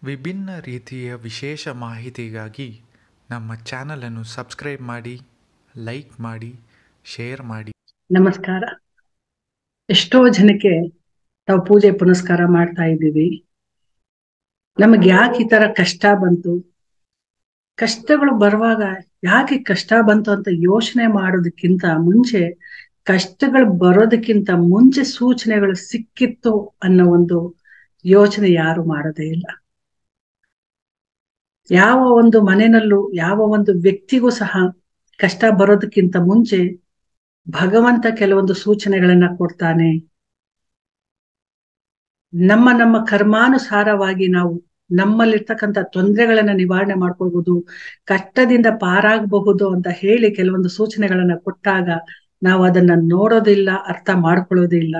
ವಿಭಿನ್ನ ರೀತಿಯ ವಿಶೇಷ ಮಾಹಿತಿಗಾಗಿ ನಮ್ಮ ಚಾನಲನ್ನು ಸಬ್ಸ್ಕ್ರೈಬ್ ಮಾಡಿ ಲೈಕ್ ಮಾಡಿ ಶೇರ್ ಮಾಡಿ ನಮಸ್ಕಾರ ಎಷ್ಟೋ ಜನಕ್ಕೆ ನಾವು ಪೂಜೆ ಪುನಸ್ಕಾರ ಮಾಡ್ತಾ ಇದ್ದೀವಿ ನಮಗೆ ಯಾಕೆ ಈ ತರ ಕಷ್ಟ ಬಂತು ಕಷ್ಟಗಳು ಬರುವಾಗ ಯಾಕೆ ಕಷ್ಟ ಬಂತು ಅಂತ ಯೋಚನೆ ಮಾಡೋದಕ್ಕಿಂತ ಮುಂಚೆ ಕಷ್ಟಗಳು ಬರೋದಕ್ಕಿಂತ ಮುಂಚೆ ಸೂಚನೆಗಳು ಸಿಕ್ಕಿತ್ತು ಅನ್ನೋ ಒಂದು ಯೋಚನೆ ಯಾರು ಮಾಡೋದೇ ಇಲ್ಲ ಯಾವ ಒಂದು ಮನೆಯಲ್ಲೂ ಯಾವ ಒಂದು ವ್ಯಕ್ತಿಗೂ ಸಹ ಕಷ್ಟ ಬರೋದಕ್ಕಿಂತ ಮುಂಚೆ ಭಗವಂತ ಕೆಲವೊಂದು ಸೂಚನೆಗಳನ್ನ ಕೊಡ್ತಾನೆ ನಮ್ಮ ನಮ್ಮ ಕರ್ಮಾನುಸಾರವಾಗಿ ನಾವು ನಮ್ಮಲ್ಲಿರ್ತಕ್ಕಂಥ ತೊಂದರೆಗಳನ್ನ ನಿವಾರಣೆ ಮಾಡ್ಕೊಳ್ಬಹುದು ಕಷ್ಟದಿಂದ ಪಾರಾಗಬಹುದು ಅಂತ ಹೇಳಿ ಕೆಲವೊಂದು ಸೂಚನೆಗಳನ್ನ ಕೊಟ್ಟಾಗ ನಾವು ಅದನ್ನ ನೋಡೋದಿಲ್ಲ ಅರ್ಥ ಮಾಡ್ಕೊಳ್ಳೋದಿಲ್ಲ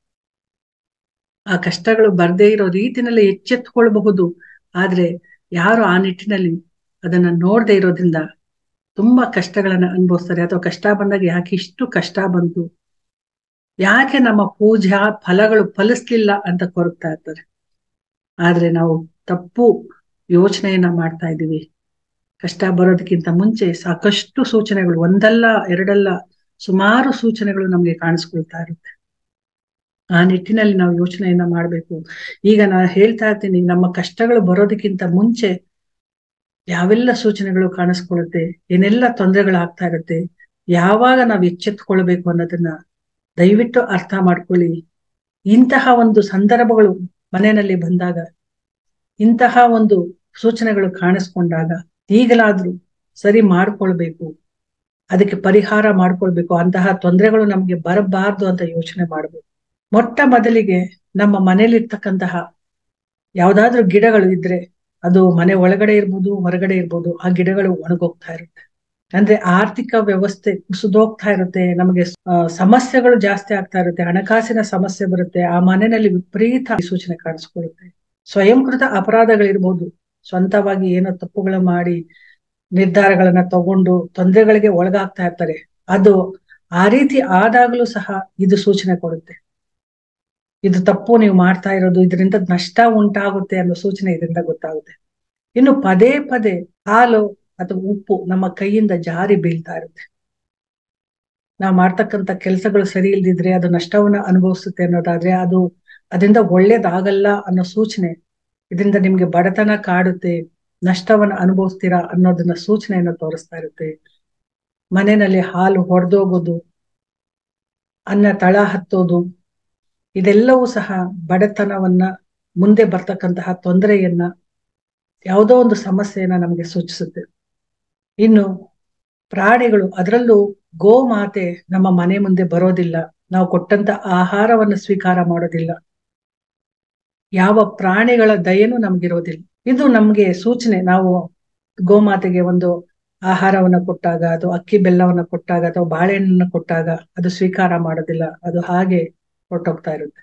ಆ ಕಷ್ಟಗಳು ಬರ್ದೇ ಇರೋ ರೀತಿನಲ್ಲಿ ಎಚ್ಚೆತ್ಕೊಳ್ಬಹುದು ಆದ್ರೆ ಯಾರು ಆ ನಿಟ್ಟಿನಲ್ಲಿ ಅದನ್ನ ನೋಡದೆ ಇರೋದ್ರಿಂದ ತುಂಬಾ ಕಷ್ಟಗಳನ್ನ ಅನುಭವಿಸ್ತಾರೆ ಅಥವಾ ಕಷ್ಟ ಬಂದಾಗ ಯಾಕೆ ಇಷ್ಟು ಕಷ್ಟ ಬಂತು ಯಾಕೆ ನಮ್ಮ ಪೂಜಾ ಫಲಗಳು ಫಲಿಸ್ಲಿಲ್ಲ ಅಂತ ಕೊರಗ್ತಾ ಇರ್ತಾರೆ ಆದ್ರೆ ನಾವು ತಪ್ಪು ಯೋಚನೆಯನ್ನ ಮಾಡ್ತಾ ಇದ್ದೀವಿ ಕಷ್ಟ ಬರೋದಕ್ಕಿಂತ ಮುಂಚೆ ಸಾಕಷ್ಟು ಸೂಚನೆಗಳು ಒಂದಲ್ಲ ಎರಡಲ್ಲ ಸುಮಾರು ಸೂಚನೆಗಳು ನಮ್ಗೆ ಕಾಣಿಸ್ಕೊಳ್ತಾ ಇರುತ್ತೆ ಆ ನಿಟ್ಟಿನಲ್ಲಿ ನಾವು ಯೋಚನೆಯನ್ನ ಮಾಡ್ಬೇಕು ಈಗ ನಾನು ಹೇಳ್ತಾ ಇರ್ತೀನಿ ನಮ್ಮ ಕಷ್ಟಗಳು ಬರೋದಕ್ಕಿಂತ ಮುಂಚೆ ಯಾವೆಲ್ಲ ಸೂಚನೆಗಳು ಕಾಣಿಸ್ಕೊಳ್ಳುತ್ತೆ ಏನೆಲ್ಲ ತೊಂದರೆಗಳಾಗ್ತಾ ಇರುತ್ತೆ ಯಾವಾಗ ನಾವು ಎಚ್ಚೆತ್ಕೊಳ್ಬೇಕು ಅನ್ನೋದನ್ನ ದಯವಿಟ್ಟು ಅರ್ಥ ಮಾಡ್ಕೊಳ್ಳಿ ಇಂತಹ ಒಂದು ಸಂದರ್ಭಗಳು ಮನೆಯಲ್ಲಿ ಬಂದಾಗ ಇಂತಹ ಒಂದು ಸೂಚನೆಗಳು ಕಾಣಿಸ್ಕೊಂಡಾಗ ಈಗಲಾದ್ರೂ ಸರಿ ಮಾಡ್ಕೊಳ್ಬೇಕು ಅದಕ್ಕೆ ಪರಿಹಾರ ಮಾಡ್ಕೊಳ್ಬೇಕು ಅಂತಹ ತೊಂದರೆಗಳು ನಮ್ಗೆ ಬರಬಾರ್ದು ಅಂತ ಯೋಚನೆ ಮಾಡ್ಬೇಕು ಮೊಟ್ಟ ಮೊದಲಿಗೆ ನಮ್ಮ ಮನೇಲಿರ್ತಕ್ಕಂತಹ ಯಾವ್ದಾದ್ರು ಗಿಡಗಳು ಇದ್ರೆ ಅದು ಮನೆ ಒಳಗಡೆ ಇರ್ಬೋದು ಹೊರಗಡೆ ಇರ್ಬೋದು ಆ ಗಿಡಗಳು ಒಣಗೋಗ್ತಾ ಇರುತ್ತೆ ಅಂದ್ರೆ ಆರ್ಥಿಕ ವ್ಯವಸ್ಥೆ ಕುಸಿದೋಗ್ತಾ ಇರುತ್ತೆ ನಮಗೆ ಸಮಸ್ಯೆಗಳು ಜಾಸ್ತಿ ಆಗ್ತಾ ಇರುತ್ತೆ ಹಣಕಾಸಿನ ಸಮಸ್ಯೆ ಬರುತ್ತೆ ಆ ಮನೆಯಲ್ಲಿ ವಿಪರೀತ ಸೂಚನೆ ಕಾಣಿಸ್ಕೊಳ್ಳುತ್ತೆ ಸ್ವಯಂಕೃತ ಅಪರಾಧಗಳಿರ್ಬೋದು ಸ್ವಂತವಾಗಿ ಏನೋ ತಪ್ಪುಗಳು ಮಾಡಿ ನಿರ್ಧಾರಗಳನ್ನ ತಗೊಂಡು ತೊಂದರೆಗಳಿಗೆ ಒಳಗಾಗ್ತಾ ಇರ್ತಾರೆ ಅದು ಆ ರೀತಿ ಆದಾಗಲೂ ಸಹ ಇದು ಸೂಚನೆ ಕೊಡುತ್ತೆ ಇದು ತಪ್ಪು ನೀವು ಮಾಡ್ತಾ ಇರೋದು ಇದರಿಂದ ನಷ್ಟ ಉಂಟಾಗುತ್ತೆ ಅನ್ನೋ ಸೂಚನೆ ಇದರಿಂದ ಗೊತ್ತಾಗುತ್ತೆ ಇನ್ನು ಪದೇ ಪದೇ ಹಾಲು ಅಥವಾ ಉಪ್ಪು ನಮ್ಮ ಕೈಯಿಂದ ಜಾರಿ ಬೀಳ್ತಾ ಇರುತ್ತೆ ನಾವು ಮಾಡ್ತಕ್ಕಂಥ ಕೆಲಸಗಳು ಸರಿ ಇಲ್ದಿದ್ರೆ ಅದು ನಷ್ಟವನ್ನ ಅನುಭವಿಸುತ್ತೆ ಅನ್ನೋದಾದ್ರೆ ಅದು ಅದರಿಂದ ಒಳ್ಳೇದಾಗಲ್ಲ ಅನ್ನೋ ಸೂಚನೆ ಇದರಿಂದ ನಿಮ್ಗೆ ಬಡತನ ಕಾಡುತ್ತೆ ನಷ್ಟವನ್ನ ಅನುಭವಿಸ್ತೀರಾ ಅನ್ನೋದನ್ನ ಸೂಚನೆಯನ್ನ ತೋರಿಸ್ತಾ ಇರುತ್ತೆ ಮನೆಯಲ್ಲಿ ಹಾಲು ಹೊಡೆದೋಗೋದು ಅನ್ನ ತಳ ಹತ್ತೋದು ಇದೆಲ್ಲವೂ ಸಹ ಬಡತನವನ್ನ ಮುಂದೆ ಬರ್ತಕ್ಕಂತಹ ತೊಂದರೆಯನ್ನ ಯಾವುದೋ ಒಂದು ಸಮಸ್ಯೆಯನ್ನ ನಮಗೆ ಸೂಚಿಸುತ್ತೆ ಇನ್ನು ಪ್ರಾಣಿಗಳು ಅದರಲ್ಲೂ ಗೋಮಾತೆ ನಮ್ಮ ಮನೆ ಮುಂದೆ ಬರೋದಿಲ್ಲ ನಾವು ಕೊಟ್ಟಂತ ಆಹಾರವನ್ನು ಸ್ವೀಕಾರ ಮಾಡೋದಿಲ್ಲ ಯಾವ ಪ್ರಾಣಿಗಳ ದಯೆನೂ ನಮ್ಗಿರೋದಿಲ್ಲ ಇದು ನಮ್ಗೆ ಸೂಚನೆ ನಾವು ಗೋಮಾತೆಗೆ ಒಂದು ಆಹಾರವನ್ನ ಕೊಟ್ಟಾಗ ಅಥವಾ ಅಕ್ಕಿ ಬೆಲ್ಲವನ್ನ ಕೊಟ್ಟಾಗ ಅಥವಾ ಬಾಳೆಹಣ್ಣನ್ನ ಕೊಟ್ಟಾಗ ಅದು ಸ್ವೀಕಾರ ಮಾಡೋದಿಲ್ಲ ಅದು ಹಾಗೆ ಹೊರಟೋಗ್ತಾ ಇರುತ್ತೆ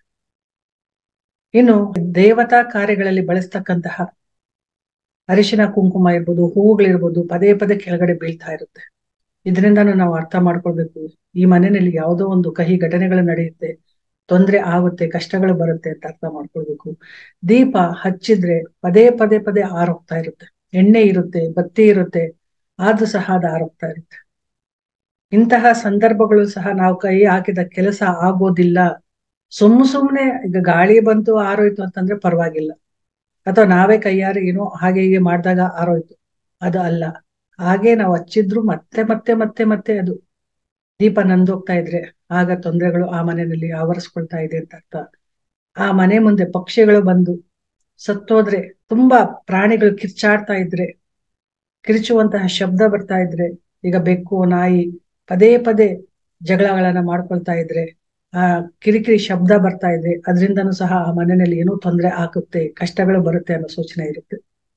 ಇನ್ನು ದೇವತಾ ಕಾರ್ಯಗಳಲ್ಲಿ ಬಳಸ್ತಕ್ಕಂತಹ ಅರಿಶಿನ ಕುಂಕುಮ ಇರ್ಬೋದು ಹೂವುಗಳಿರ್ಬೋದು ಪದೇ ಪದೇ ಕೆಳಗಡೆ ಬೀಳ್ತಾ ಇರುತ್ತೆ ಇದರಿಂದಾನು ನಾವು ಅರ್ಥ ಮಾಡ್ಕೊಳ್ಬೇಕು ಈ ಮನೆಯಲ್ಲಿ ಯಾವುದೋ ಒಂದು ಕಹಿ ಘಟನೆಗಳು ನಡೆಯುತ್ತೆ ತೊಂದರೆ ಆಗುತ್ತೆ ಕಷ್ಟಗಳು ಬರುತ್ತೆ ಅಂತ ಅರ್ಥ ಮಾಡ್ಕೊಳ್ಬೇಕು ದೀಪ ಹಚ್ಚಿದ್ರೆ ಪದೇ ಪದೇ ಪದೇ ಆರೋಗ್ತಾ ಇರುತ್ತೆ ಎಣ್ಣೆ ಇರುತ್ತೆ ಬತ್ತಿ ಇರುತ್ತೆ ಆದ್ರೂ ಸಹ ಅದು ಆರೋಗ್ತಾ ಇರುತ್ತೆ ಇಂತಹ ಸಂದರ್ಭಗಳು ಸಹ ನಾವು ಕೈ ಹಾಕಿದ ಕೆಲಸ ಆಗೋದಿಲ್ಲ ಸುಮ್ಮ ಸುಮ್ನೆ ಈಗ ಗಾಳಿ ಬಂತು ಆರೋಯ್ತು ಅಂತಂದ್ರೆ ಪರವಾಗಿಲ್ಲ ಅಥವಾ ನಾವೇ ಕೈಯಾರೆ ಏನೋ ಹಾಗೆ ಹೀಗೆ ಮಾಡಿದಾಗ ಆರೋಯ್ತು ಅದು ಅಲ್ಲ ಹಾಗೆ ನಾವು ಹಚ್ಚಿದ್ರು ಮತ್ತೆ ಮತ್ತೆ ಮತ್ತೆ ಮತ್ತೆ ಅದು ದೀಪ ನಂದೋಗ್ತಾ ಇದ್ರೆ ಆಗ ತೊಂದರೆಗಳು ಆ ಮನೆಯಲ್ಲಿ ಆವರಿಸ್ಕೊಳ್ತಾ ಇದೆ ಅಂತ ಅರ್ಥ ಆ ಮನೆ ಮುಂದೆ ಪಕ್ಷಿಗಳು ಬಂದು ಸತ್ತೋದ್ರೆ ತುಂಬಾ ಪ್ರಾಣಿಗಳು ಕಿರ್ಚಾಡ್ತಾ ಇದ್ರೆ ಕಿರಿಚುವಂತಹ ಶಬ್ದ ಬರ್ತಾ ಇದ್ರೆ ಈಗ ಬೆಕ್ಕು ನಾಯಿ ಪದೇ ಪದೇ ಜಗಳಗಳನ್ನ ಮಾಡ್ಕೊಳ್ತಾ ಇದ್ರೆ ಆ ಕಿರಿಕಿರಿ ಶಬ್ದ ಬರ್ತಾ ಇದೆ ಅದರಿಂದನೂ ಸಹ ಆ ಮನೆಯಲ್ಲಿ ಏನೋ ತೊಂದರೆ ಆಗುತ್ತೆ ಕಷ್ಟಗಳು ಬರುತ್ತೆ ಅನ್ನೋ ಸೂಚನೆ ಇರುತ್ತೆ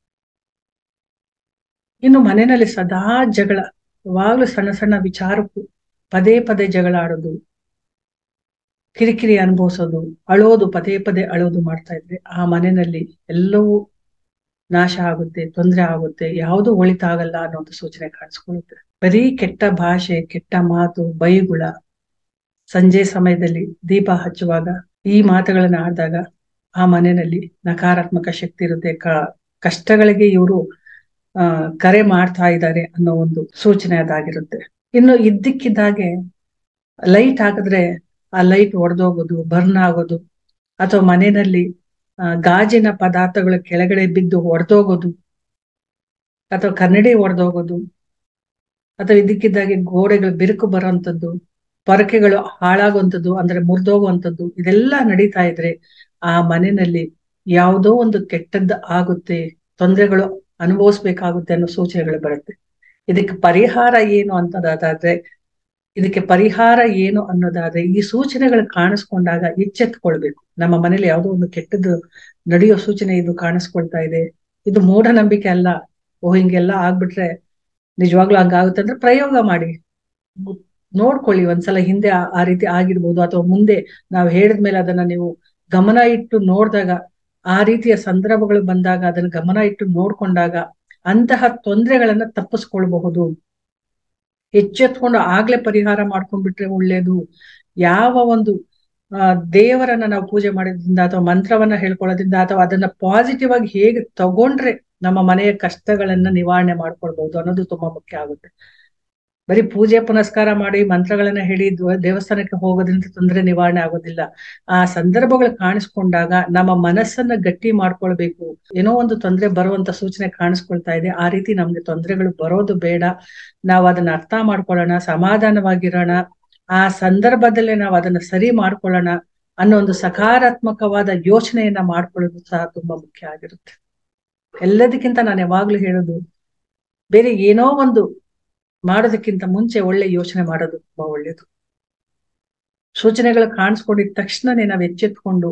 ಇನ್ನು ಮನೆಯಲ್ಲಿ ಸದಾ ಜಗಳ ಯಾವಾಗ್ಲೂ ಸಣ್ಣ ಸಣ್ಣ ವಿಚಾರಕ್ಕೂ ಪದೇ ಪದೇ ಜಗಳ ಆಡೋದು ಕಿರಿಕಿರಿ ಅನುಭವಿಸೋದು ಅಳೋದು ಪದೇ ಪದೇ ಅಳೋದು ಮಾಡ್ತಾ ಇದ್ರೆ ಆ ಮನೆಯಲ್ಲಿ ಎಲ್ಲವೂ ನಾಶ ಆಗುತ್ತೆ ತೊಂದರೆ ಆಗುತ್ತೆ ಯಾವುದು ಒಳಿತಾಗಲ್ಲ ಅನ್ನೋ ಒಂದು ಸೂಚನೆ ಕಾಣಿಸ್ಕೊಳ್ಳುತ್ತೆ ಬರೀ ಕೆಟ್ಟ ಭಾಷೆ ಕೆಟ್ಟ ಮಾತು ಬೈಗುಳ ಸಂಜೆ ಸಮಯದಲ್ಲಿ ದೀಪ ಹಚ್ಚುವಾಗ ಈ ಮಾತುಗಳನ್ನ ಆಡಿದಾಗ ಆ ಮನೆಯಲ್ಲಿ ನಕಾರಾತ್ಮಕ ಶಕ್ತಿ ಇರುತ್ತೆ ಕ ಕಷ್ಟಗಳಿಗೆ ಇವರು ಆ ಕರೆ ಮಾಡ್ತಾ ಇದ್ದಾರೆ ಅನ್ನೋ ಒಂದು ಸೂಚನೆ ಅದಾಗಿರುತ್ತೆ ಇನ್ನು ಇದ್ದಕ್ಕಿದ್ದಾಗೆ ಲೈಟ್ ಹಾಕಿದ್ರೆ ಆ ಲೈಟ್ ಒಡೆದೋಗೋದು ಬರ್ನ್ ಆಗೋದು ಅಥವಾ ಮನೆಯಲ್ಲಿ ಗಾಜಿನ ಪದಾರ್ಥಗಳು ಕೆಳಗಡೆ ಬಿದ್ದು ಒಡೆದೋಗೋದು ಅಥವಾ ಕನ್ನಡಿ ಒಡೆದೋಗೋದು ಅಥವಾ ಇದಕ್ಕಿದ್ದಾಗೆ ಗೋಡೆಗಳು ಬಿರುಕು ಬರುವಂತದ್ದು ಪೊರಕೆಗಳು ಹಾಳಾಗುವಂಥದ್ದು ಅಂದ್ರೆ ಮುರಿದೋಗುವಂಥದ್ದು ಇದೆಲ್ಲ ನಡೀತಾ ಇದ್ರೆ ಆ ಮನೆಯಲ್ಲಿ ಯಾವುದೋ ಒಂದು ಕೆಟ್ಟದ್ದು ಆಗುತ್ತೆ ತೊಂದರೆಗಳು ಅನುಭವಿಸ್ಬೇಕಾಗುತ್ತೆ ಅನ್ನೋ ಸೂಚನೆಗಳು ಬರುತ್ತೆ ಇದಕ್ಕೆ ಪರಿಹಾರ ಏನು ಅಂತದಾದ್ರೆ ಇದಕ್ಕೆ ಪರಿಹಾರ ಏನು ಅನ್ನೋದಾದ್ರೆ ಈ ಸೂಚನೆಗಳು ಕಾಣಿಸ್ಕೊಂಡಾಗ ಎಚ್ಚೆತ್ಕೊಳ್ಬೇಕು ನಮ್ಮ ಮನೇಲಿ ಯಾವುದೋ ಒಂದು ಕೆಟ್ಟದ್ದು ನಡೆಯೋ ಸೂಚನೆ ಇದು ಕಾಣಿಸ್ಕೊಳ್ತಾ ಇದೆ ಇದು ಮೂಢನಂಬಿಕೆ ಅಲ್ಲ ಓ ಹಿಂಗೆಲ್ಲ ಆಗ್ಬಿಟ್ರೆ ನಿಜವಾಗ್ಲೂ ಹಂಗಾಗುತ್ತೆ ಅಂದ್ರೆ ಪ್ರಯೋಗ ಮಾಡಿ ನೋಡ್ಕೊಳ್ಳಿ ಒಂದ್ಸಲ ಹಿಂದೆ ಆ ರೀತಿ ಆಗಿರ್ಬೋದು ಅಥವಾ ಮುಂದೆ ನಾವು ಹೇಳಿದ್ಮೇಲೆ ಅದನ್ನ ನೀವು ಗಮನ ಇಟ್ಟು ನೋಡಿದಾಗ ಆ ರೀತಿಯ ಸಂದರ್ಭಗಳು ಬಂದಾಗ ಅದನ್ನ ಗಮನ ಇಟ್ಟು ನೋಡ್ಕೊಂಡಾಗ ಅಂತಹ ತೊಂದರೆಗಳನ್ನ ತಪ್ಪಿಸ್ಕೊಳ್ಬಹುದು ಎಚ್ಚೆತ್ಕೊಂಡು ಆಗ್ಲೇ ಪರಿಹಾರ ಮಾಡ್ಕೊಂಡ್ಬಿಟ್ರೆ ಒಳ್ಳೇದು ಯಾವ ಒಂದು ಆ ದೇವರನ್ನ ನಾವು ಪೂಜೆ ಮಾಡೋದ್ರಿಂದ ಅಥವಾ ಮಂತ್ರವನ್ನ ಹೇಳ್ಕೊಳ್ಳೋದ್ರಿಂದ ಅಥವಾ ಅದನ್ನ ಪಾಸಿಟಿವ್ ಆಗಿ ಹೇಗೆ ತಗೊಂಡ್ರೆ ನಮ್ಮ ಮನೆಯ ಕಷ್ಟಗಳನ್ನ ನಿವಾರಣೆ ಮಾಡ್ಕೊಳ್ಬಹುದು ಅನ್ನೋದು ತುಂಬಾ ಮುಖ್ಯ ಆಗುತ್ತೆ ಬರೀ ಪೂಜೆ ಪುನಸ್ಕಾರ ಮಾಡಿ ಮಂತ್ರಗಳನ್ನ ಹೇಳಿ ದೇವಸ್ಥಾನಕ್ಕೆ ಹೋಗೋದ್ರಿಂದ ತೊಂದರೆ ನಿವಾರಣೆ ಆಗೋದಿಲ್ಲ ಆ ಸಂದರ್ಭಗಳು ಕಾಣಿಸ್ಕೊಂಡಾಗ ನಮ್ಮ ಮನಸ್ಸನ್ನ ಗಟ್ಟಿ ಮಾಡ್ಕೊಳ್ಬೇಕು ಏನೋ ಒಂದು ತೊಂದರೆ ಬರುವಂತ ಸೂಚನೆ ಕಾಣಿಸ್ಕೊಳ್ತಾ ಇದೆ ಆ ರೀತಿ ನಮ್ಗೆ ತೊಂದರೆಗಳು ಬರೋದು ಬೇಡ ನಾವು ಅದನ್ನ ಅರ್ಥ ಮಾಡ್ಕೊಳ್ಳೋಣ ಸಮಾಧಾನವಾಗಿರೋಣ ಆ ಸಂದರ್ಭದಲ್ಲೇ ನಾವು ಅದನ್ನ ಸರಿ ಮಾಡ್ಕೊಳ್ಳೋಣ ಅನ್ನೋ ಒಂದು ಸಕಾರಾತ್ಮಕವಾದ ಯೋಚನೆಯನ್ನ ಮಾಡ್ಕೊಳ್ಳೋದು ಸಹ ತುಂಬಾ ಮುಖ್ಯ ಆಗಿರುತ್ತೆ ಎಲ್ಲದಕ್ಕಿಂತ ನಾನು ಯಾವಾಗ್ಲೂ ಹೇಳೋದು ಬೇರೆ ಏನೋ ಒಂದು ಮಾಡೋದಕ್ಕಿಂತ ಮುಂಚೆ ಒಳ್ಳೆ ಯೋಚನೆ ಮಾಡೋದು ತುಂಬಾ ಒಳ್ಳೇದು ಸೂಚನೆಗಳು ಕಾಣಿಸ್ಕೊಂಡಿದ ತಕ್ಷಣನೇ ನಾವು ಎಚ್ಚೆತ್ಕೊಂಡು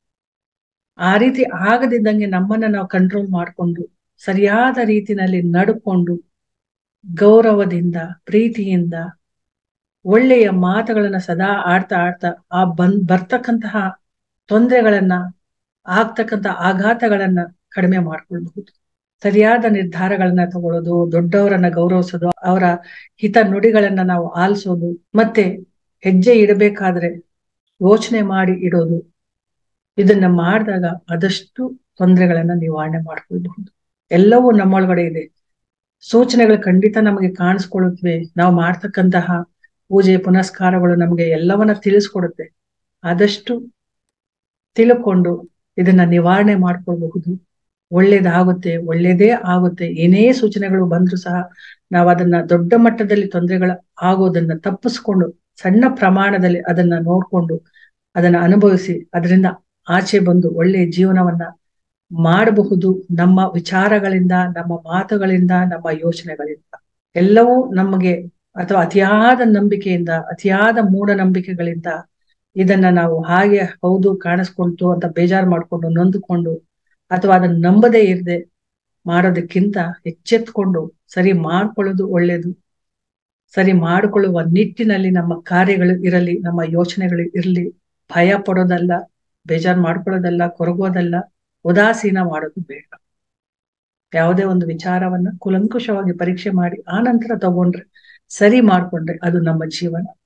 ಆ ರೀತಿ ಆಗದಿದ್ದಂಗೆ ನಮ್ಮನ್ನ ನಾವು ಕಂಟ್ರೋಲ್ ಮಾಡ್ಕೊಂಡು ಸರಿಯಾದ ರೀತಿನಲ್ಲಿ ನಡ್ಕೊಂಡು ಗೌರವದಿಂದ ಪ್ರೀತಿಯಿಂದ ಒಳ್ಳೆಯ ಮಾತುಗಳನ್ನ ಸದಾ ಆಡ್ತಾ ಆಡ್ತಾ ಆ ಬಂದ್ ಬರ್ತಕ್ಕಂತಹ ತೊಂದರೆಗಳನ್ನ ಆಗ್ತಕ್ಕಂಥ ಆಘಾತಗಳನ್ನ ಕಡಿಮೆ ಮಾಡ್ಕೊಳ್ಬಹುದು ಸರಿಯಾದ ನಿರ್ಧಾರಗಳನ್ನ ತಗೊಳ್ಳೋದು ದೊಡ್ಡವರನ್ನ ಗೌರವಿಸೋದು ಅವರ ಹಿತ ನುಡಿಗಳನ್ನ ನಾವು ಆಲಿಸೋದು ಮತ್ತೆ ಹೆಜ್ಜೆ ಇಡಬೇಕಾದ್ರೆ ಯೋಚನೆ ಮಾಡಿ ಇಡೋದು ಇದನ್ನ ಮಾಡಿದಾಗ ಆದಷ್ಟು ತೊಂದರೆಗಳನ್ನ ನಿವಾರಣೆ ಮಾಡ್ಕೊಳ್ಬಹುದು ಎಲ್ಲವೂ ನಮ್ಮೊಳಗಡೆ ಇದೆ ಸೂಚನೆಗಳು ಖಂಡಿತ ನಮಗೆ ಕಾಣಿಸ್ಕೊಳ್ಳುತ್ತವೆ ನಾವು ಮಾಡ್ತಕ್ಕಂತಹ ಪೂಜೆ ಪುನಸ್ಕಾರಗಳು ನಮಗೆ ಎಲ್ಲವನ್ನ ತಿಳಿಸ್ಕೊಡುತ್ತೆ ಆದಷ್ಟು ತಿಳ್ಕೊಂಡು ಇದನ್ನ ನಿವಾರಣೆ ಮಾಡ್ಕೊಳ್ಬಹುದು ಒಳ್ಳೇದಾಗುತ್ತೆ ಒಳ್ಳೇದೇ ಆಗುತ್ತೆ ಏನೇ ಸೂಚನೆಗಳು ಬಂದ್ರು ಸಹ ನಾವು ಅದನ್ನ ದೊಡ್ಡ ಮಟ್ಟದಲ್ಲಿ ತೊಂದರೆಗಳು ಆಗೋದನ್ನ ತಪ್ಪಿಸ್ಕೊಂಡು ಸಣ್ಣ ಪ್ರಮಾಣದಲ್ಲಿ ಅದನ್ನ ನೋಡ್ಕೊಂಡು ಅದನ್ನ ಅನುಭವಿಸಿ ಅದರಿಂದ ಆಚೆ ಬಂದು ಒಳ್ಳೆಯ ಜೀವನವನ್ನ ಮಾಡಬಹುದು ನಮ್ಮ ವಿಚಾರಗಳಿಂದ ನಮ್ಮ ಮಾತುಗಳಿಂದ ನಮ್ಮ ಯೋಚನೆಗಳಿಂದ ಎಲ್ಲವೂ ನಮಗೆ ಅಥವಾ ಅತಿಯಾದ ನಂಬಿಕೆಯಿಂದ ಅತಿಯಾದ ಮೂಢನಂಬಿಕೆಗಳಿಂದ ಇದನ್ನ ನಾವು ಹಾಗೆ ಹೌದು ಕಾಣಿಸ್ಕೊಳ್ತು ಅಂತ ಬೇಜಾರು ಮಾಡ್ಕೊಂಡು ನೊಂದುಕೊಂಡು ಅಥವಾ ಅದನ್ನ ನಂಬದೇ ಇರದೆ ಮಾಡೋದಕ್ಕಿಂತ ಎಚ್ಚೆತ್ಕೊಂಡು ಸರಿ ಮಾಡ್ಕೊಳ್ಳೋದು ಒಳ್ಳೇದು ಸರಿ ಮಾಡಿಕೊಳ್ಳುವ ನಿಟ್ಟಿನಲ್ಲಿ ನಮ್ಮ ಕಾರ್ಯಗಳು ಇರಲಿ ನಮ್ಮ ಯೋಚನೆಗಳು ಇರಲಿ ಭಯ ಪಡೋದಲ್ಲ ಬೇಜಾರು ಮಾಡ್ಕೊಳ್ಳೋದಲ್ಲ ಕೊರಗೋದಲ್ಲ ಉದಾಸೀನ ಮಾಡೋದು ಬೇಡ ಯಾವುದೇ ಒಂದು ವಿಚಾರವನ್ನ ಕುಲಂಕುಷವಾಗಿ ಪರೀಕ್ಷೆ ಮಾಡಿ ಆ ನಂತರ ತಗೊಂಡ್ರೆ ಸರಿ ಮಾಡ್ಕೊಂಡ್ರೆ ಅದು ನಮ್ಮ ಜೀವನ